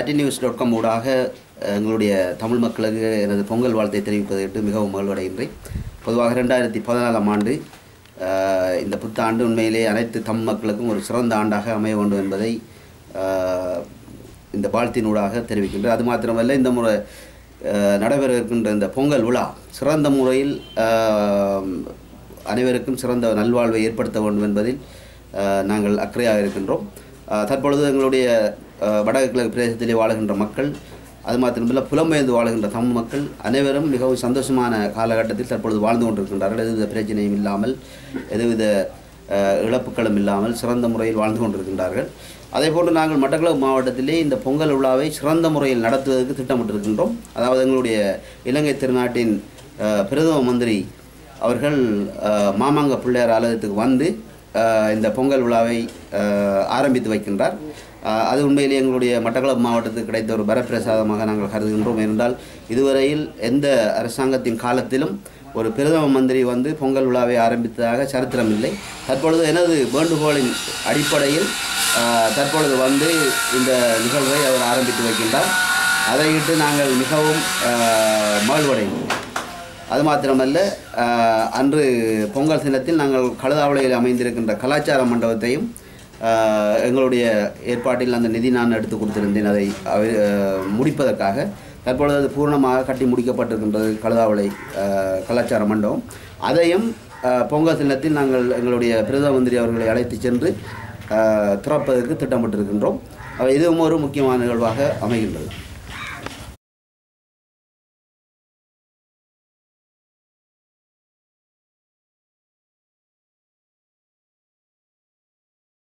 சட்டி news dot com ஊடாக எங்களுடைய தமிழ் மக்களுக்கு எனது பொங்கல் வாழ்த்தை தெரிவிப்பதற்கு மிகவும் மகிழ்வடைகின்றேன் பொதுவாக ரெண்டாயிரத்தி பதினாலாம் ஆண்டு அஹ், இந்த புத்தாண்டு உண்மையிலே அனைத்து தமிழ் மக்களுக்கும் ஒரு சிறந்த ஆண்டாக அமைய வேண்டும் என்பதை அஹ், இந்த வாழ்த்தினூடாக தெரிவிக்கின்றேன் அது மாத்திரமல்ல இந்த முறை அஹ், நடைபெற இருக்கின்ற இந்த பொங்கல் விழா சிறந்த முறையில் அஹ், அனைவருக்கும் சிறந்த நல்வாழ்வை ஏற்படுத்த வேண்டும் என்பதில் அஹ், நாங்கள் அக்கறையாக இருக்கின்றோம் அஹ், தற்பொழுது எங்களுடைய அஹ், வடக்கு கிழக்கு பிரதேசத்திலே வாழுகின்ற மக்கள் அது மாத்திரமல்ல புலம்பெயர்ந்து வாழுகின்ற தமிழ் மக்கள் அனைவரும் மிகவும் சந்தோஷமான காலகட்டத்தில் தற்பொழுது வாழ்ந்து கொண்டிருக்கின்றார்கள் எதுவித பிரச்சனையும் இல்லாமல் எதுவித அஹ், இழப்புகளும் இல்லாமல் சிறந்த முறையில் வாழ்ந்து கொண்டிருக்கின்றார்கள் அதேபோன்று நாங்கள் மட்டக்களப்பு மாவட்டத்திலே இந்த பொங்கல் விழாவை சிறந்த முறையில் நடத்துவதற்கு திட்டமிட்டிருக்கின்றோம் அதாவது எங்களுடைய இலங்கை திருநாட்டின் அஹ், பிரதம மந்திரி அவர்கள் அஹ், மாமாங்க பிள்ளையார் ஆலயத்துக்கு வந்து அஹ், இந்த பொங்கல் விழாவை அஹ், ஆரம்பித்து வைக்கின்றார் அஹ், அது உண்மையிலே எங்களுடைய மட்டக்களப்பு மாவட்டத்துக்கு கிடைத்த ஒரு வரப்பிரசாதமாக நாங்கள் கருதுகின்றோம் என்றால் இதுவரையில் எந்த அரசாங்கத்தின் காலத்திலும் ஒரு பிரதம மந்திரி வந்து பொங்கல் விழாவை ஆரம்பித்ததாக சரித்திரம் இல்லை தற்பொழுது எனது வேண்டுகோளின் அடிப்படையில் அஹ், தற்பொழுது வந்து இந்த நிகழ்வை அவர் ஆரம்பித்து வைக்கின்றார் அதையிட்டு நாங்கள் மிகவும் அஹ், மகிழ்வடைந்தோம் அது மாத்திரமல்ல அஹ், அன்று பொங்கல் தினத்தில் நாங்கள் கழுதாவளையில் அமைந்திருக்கின்ற கலாச்சார மண்டபத்தையும் அஹ், எங்களுடைய ஏற்பாட்டில் அந்த நிதி நான் எடுத்து கொடுத்திருந்தேன் அதை அவை- அஹ், முடிப்பதற்காக தற்பொழுது அது பூர்ணமாக கட்டி முடிக்கப்பட்டிருக்கின்றது கழுதாவளை அஹ், கலாச்சார மண்டபம் அதையும் அஹ், பொங்கல் தினத்தில் நாங்கள் எங்களுடைய பிரதம மந்திரி அவர்களை அழைத்து சென்று அஹ், திறப்பதற்கு திட்டமிட்டிருக்கின்றோம் அவை இதுவும் ஒரு முக்கியமான நிகழ்வாக அமைகின்றது